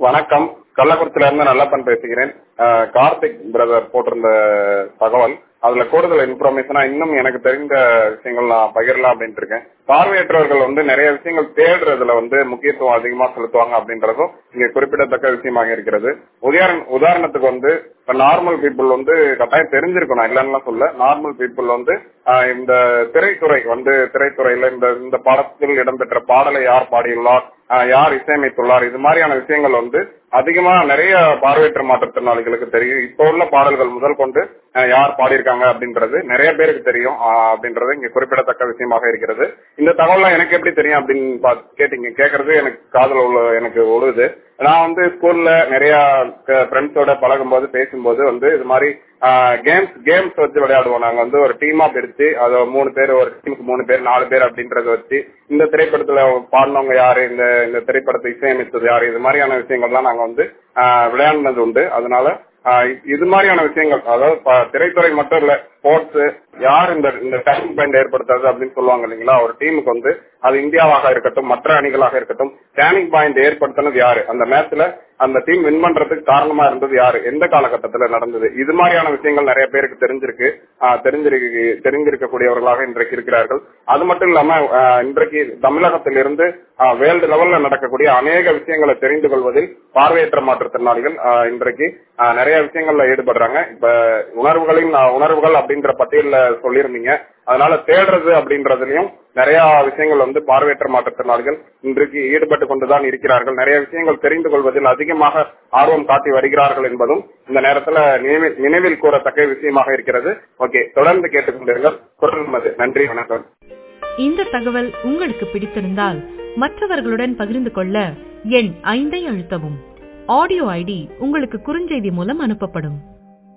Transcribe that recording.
வணக்கம் கள்ளக்குறிச்சியில இருந்து நல்லப்பன் பேசுகிறேன் அஹ், கார்த்திக் பிரதர் போட்டிருந்த தகவல் அதுல கூடுதல் இன்ஃபர்மேஷனா இன்னும் எனக்கு தெரிந்த விஷயங்கள் நான் பகிரலாம் அப்படின்ட்டு இருக்கேன் பார்வையற்றவர்கள் வந்து நிறைய விஷயங்கள் தேடுறதுல வந்து முக்கியத்துவம் அதிகமா செலுத்துவாங்க அப்படின்றதும் இங்க குறிப்பிடத்தக்க விஷயமாக இருக்கிறது உதாரண உதாரணத்துக்கு வந்து இப்ப நார்மல் பீப்புள் வந்து கட்டாயம் தெரிஞ்சிருக்கணும் இல்லைன்னா சொல்ல நார்மல் பீப்புள் வந்து ஆஹ், இந்த திரைத்துறை வந்து திரைத்துறையில இந்த இந்த படத்தில் இடம்பெற்ற பாடலை யார் பாடியுள்ளார் ஆஹ், யார் இசையமைத்துள்ளார் இது மாதிரியான விஷயங்கள் வந்து அதிகமா நிறைய பார்வையற்ற மாற்றுத்திறனாளிகளுக்கு தெரியும் இப்போ உள்ள பாடல்கள் முதல் கொண்டு ஆஹ், யார் பாடியிருக்காங்க அப்படின்றது நிறைய பேருக்கு தெரியும் ஆஹ், அப்படின்றது இங்க குறிப்பிடத்தக்க விஷயமாக இருக்கிறது இந்த தகவல்லாம் எனக்கு எப்படி தெரியும் அப்படின்னு பா- கேட்டீங்க கேட்கறது எனக்கு காதல் உள்ள எனக்கு ஒழுகுது நான் வந்து ஸ்கூல்ல நிறைய ஃப்ரெண்ட்ஸோட பழகும்போது பேசும்போது வந்து இது மாதிரி கேம்ஸ் கேம்ஸ் வச்சு விளையாடுவோம் நாங்க வந்து ஒரு டீமா பிரிச்சு அது மூணு பேர் ஒரு டீமுக்கு மூணு பேர் நாலு பேர் அப்படின்றத வச்சு இந்த திரைப்படத்துல பாடினவங்க யாரு இந்த இந்த திரைப்படத்தை இசையமைத்தது யாரு இது மாதிரியான விஷயங்கள்லாம் நாங்க வந்து ஆஹ், விளையாடினது உண்டு அதனால ஆஹ், இது மாதிரியான விஷயங்கள் அதாவது ப- திரைத்துறை மட்டும் இல்ல ஸ்போர்ட்ஸ் யார் இந்த இந்த டேர்னிங் பாயிண்ட் ஏற்படுத்துறது அப்படின்னு சொல்லுவாங்க இல்லைங்களா ஒரு டீமுக்கு வந்து அது இந்தியாவாக இருக்கட்டும் மற்ற அணிகளாக இருக்கட்டும் டேர்னிங் பாயிண்ட் ஏற்படுத்தினது யாரு அந்த மேட்ச்ல அந்த டீம் வின் பண்றதுக்கு காரணமா இருந்தது யாரு எந்த காலகட்டத்துல நடந்தது இது மாதிரியான விஷயங்கள் நிறைய பேருக்கு தெரிஞ்சிருக்கு ஆஹ் தெரிஞ்சிருக்கு தெரிஞ்சிருக்கக்கூடியவர்களாக இன்றைக்கு இருக்கிறார்கள் அது மட்டும் இல்லாம ஆஹ் இன்றைக்கு தமிழகத்திலிருந்து வேர்ல்டு லெவல்ல நடக்கக்கூடிய அநேக விஷயங்களை தெரிந்து கொள்வதில் பார்வையற்ற மாற்றுத்திறனாளிகள் ஆஹ் இன்றைக்கு ஆஹ் நிறைய விஷயங்கள்ல ஈடுபடுறாங்க இப்ப உணர்வுகளின் ஆஹ் உணர்வுகள் அப்படின்ற பட்டியல்ல சொல்லியிருந்தீங்க அதனால தேடுறது அப்படின்றதுலயும் நிறைய விஷயங்கள் வந்து பார்வையற்ற மாற்றுத்திறனாளிகள் இன்றைக்கு ஈடுபட்டு கொண்டுதான் இருக்கிறார்கள் நிறைய விஷயங்கள் தெரிந்து கொள்வதில் அதிகமாக ஆர்வம் காட்டி வருகிறார்கள் என்பதும் இந்த நேரத்துல நினைவில் நினைவில் கூறத்தக்க விஷயமாக இருக்கிறது ஓகே தொடர்ந்து கேட்டுக்கொண்டிருங்கள் குரல் மது நன்றி வணக்கம் இந்த தகவல் உங்களுக்கு பிடித்திருந்தால் மற்றவர்களுடன் பகிர்ந்து கொள்ள எண் ஐந்தை அழுத்தவும் ஆடியோ ஐடி உங்களுக்கு குறுஞ்செய்தி மூலம் அனுப்பப்படும்